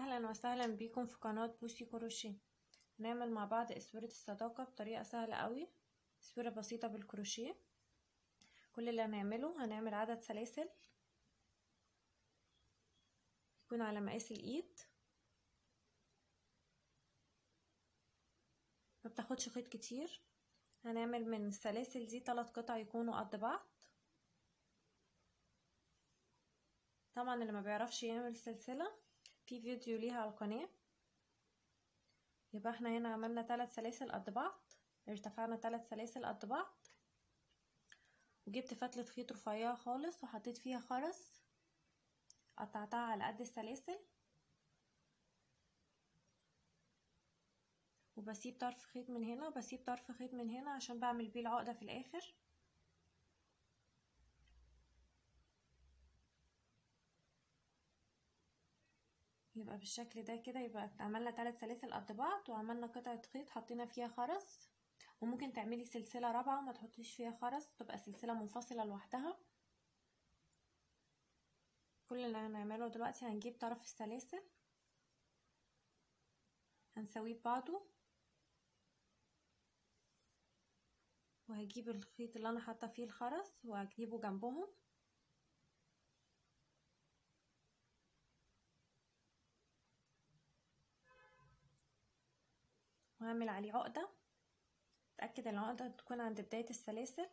اهلا وسهلا بيكم في قناة بوسي كروشيه نعمل مع بعض اسورة الصداقة بطريقة سهلة قوي اسورة بسيطة بالكروشيه كل اللي هنعمله هنعمل عدد سلاسل يكون على مقاس الايد ما بتاخدش خيط كتير هنعمل من السلاسل دي ثلاث قطع يكونوا قد بعض طبعا اللي ما بيعرفش يعمل سلسلة في فيديو ليها على القناة يبقى احنا هنا عملنا ثلاث سلاسل قد بعض ارتفعنا ثلاث سلاسل قد بعض وجبت فتلة خيط رفيعة خالص وحطيت فيها خرز قطعتها على قد السلاسل وبسيب طرف خيط من هنا وبسيب طرف خيط من هنا عشان بعمل بيه العقدة في الاخر يبقى بالشكل ده كده يبقى عملنا ثلاث سلاسل قد بعض وعملنا قطعة خيط حطينا فيها خرز وممكن تعملي سلسلة رابعة وما تحطيش فيها خرز تبقى سلسلة منفصلة لوحدها كل اللي هنعمله دلوقتي هنجيب طرف السلاسل هنسويه ببعضه وهجيب الخيط اللي انا حاطه فيه الخرز وهجيبه جنبهم وهعمل عليه عقدة اتأكد ان العقدة تكون عند بداية السلاسل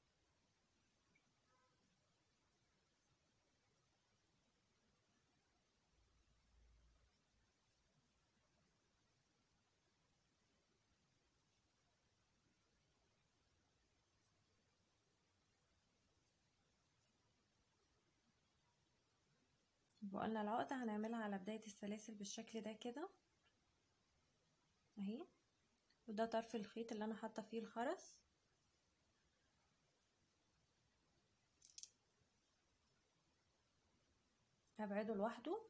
وقلنا العقدة هنعملها على بداية السلاسل بالشكل ده كده اهي وده طرف الخيط اللي انا حاطه فيه الخرز هبعده لوحده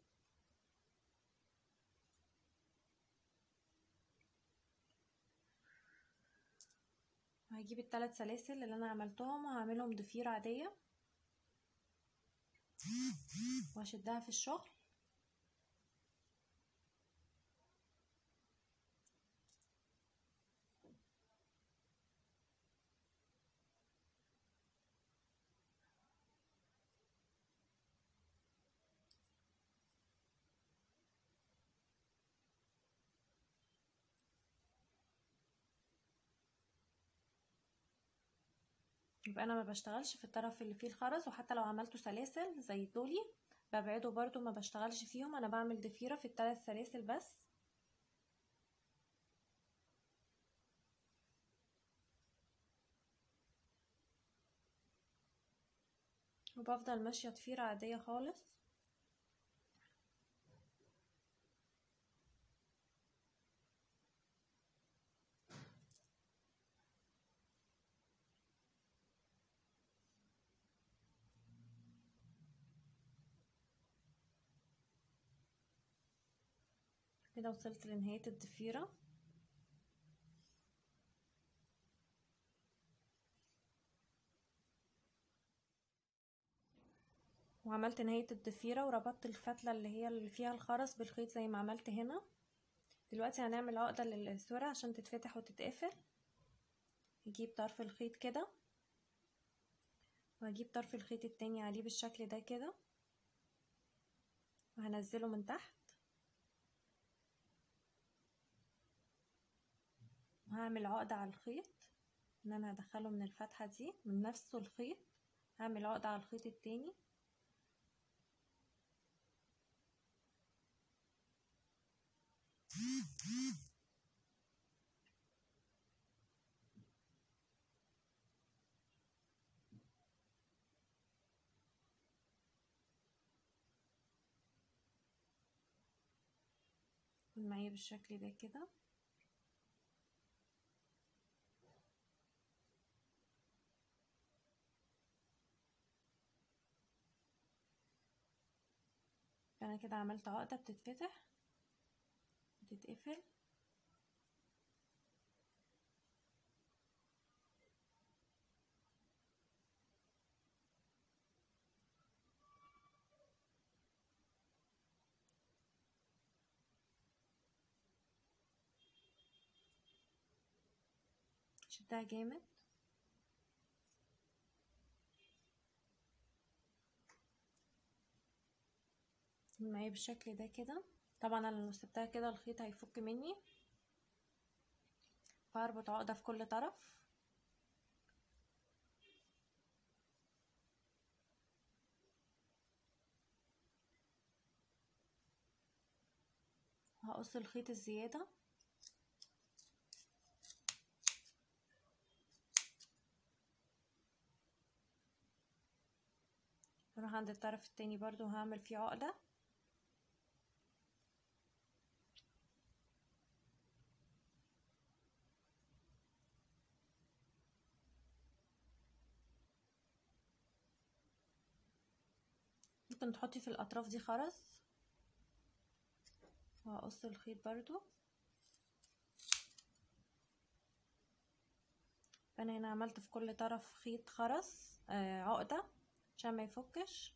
وهجيب الثلاث سلاسل اللي انا عملتهم وهعملهم ضفيره عاديه واشدها في الشغل يبقى انا ما بشتغلش في الطرف اللي فيه الخرز وحتى لو عملته سلاسل زي دولي ببعده برضو ما بشتغلش فيهم انا بعمل ضفيره في الثلاث سلاسل بس وبفضل ماشيه ضفيره عاديه خالص كده وصلت لنهاية الضفيرة وعملت نهاية الضفيرة وربطت الفتلة اللي هي اللي فيها الخرز بالخيط زي ما عملت هنا دلوقتي هنعمل عقدة للسورة عشان تتفتح وتتقفل هجيب طرف الخيط كده وهجيب طرف الخيط التاني عليه بالشكل ده كده وهنزله من تحت وهعمل عقدة على الخيط ان انا هدخله من الفتحة دي من نفس الخيط هعمل عقدة على الخيط التاني معايا بالشكل ده كده انا كده عملت عقدة بتتفتح وتتقفل شدها جامد معايا بالشكل ده كده طبعا انا لو سبتها كده الخيط هيفك مني فاربط عقدة في كل طرف هقص الخيط الزيادة اروح عند الطرف التاني برضو هعمل فيه عقدة ممكن تحطي في الاطراف دي خرز وهقص الخيط برضو انا هنا عملت في كل طرف خيط خرز آه عقدة عشان ما يفكش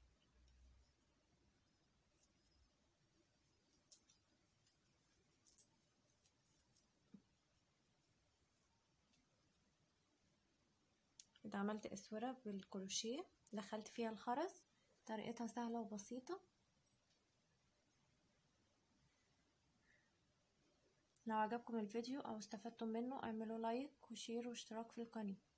كده عملت اسورة بالكروشيه دخلت فيها الخرز طريقتها سهلة وبسيطة لو عجبكم الفيديو او استفدتم منه اعملوا لايك وشير واشتراك في القناة